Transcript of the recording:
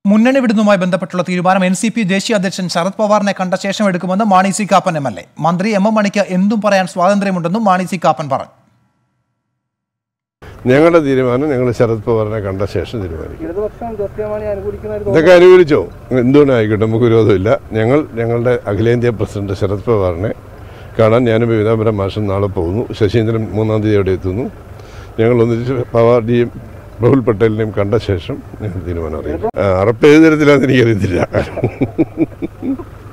മുന്നണി വിടുന്നതുമായി ബന്ധപ്പെട്ടുള്ള തീരുമാനം എൻ സി പി ദേശീയ അധ്യക്ഷൻ ശരത് പവാറിനെ കണ്ട ശേഷം എടുക്കുമെന്ന് Mani C Kappan M L A മന്ത്രി എം എം മണിക്ക് എന്തും പറയാൻ സ്വാതന്ത്ര്യമുണ്ടെന്നും മാണി സി കാപ്പൻ പറഞ്ഞു ഞങ്ങളുടെ തീരുമാനം ഞങ്ങൾ ശരത് പവാറിനെ കണ്ട ശേഷം തീരുമാനിക്കും ഇടതുപക്ഷം ജോസ് കെ മാണി അനുകൂലിക്കുന്ന ഒരു ഇതൊക്കെ അനുകൂലിച്ചോ എന്തുകൊണ്ടായിക്കോട്ടെ നമുക്ക് വിരോധമില്ല ഞങ്ങൾ ഞങ്ങളുടെ അഖിലേന്ത്യാ പ്രസിഡന്റ് ശരത് പവാറിനെ കാണാൻ ഞാനും വിവിതാംബരം മാഷം നാളെ പോകുന്നു ശശീന്ദ്രൻ മൂന്നാം തീയതി അവിടെ എത്തുന്നു ഞങ്ങൾ ഒന്നിച്ച് പവാർജിയും പ്രഫുൽ പട്ടേലിനെയും കണ്ട ശേഷം ഞങ്ങൾ തീരുമാനം അറിയിക്കും ആ, അറപ്പ് ഏത് തരത്തിലാണെന്ന് എനിക്കറിയത്തില്ല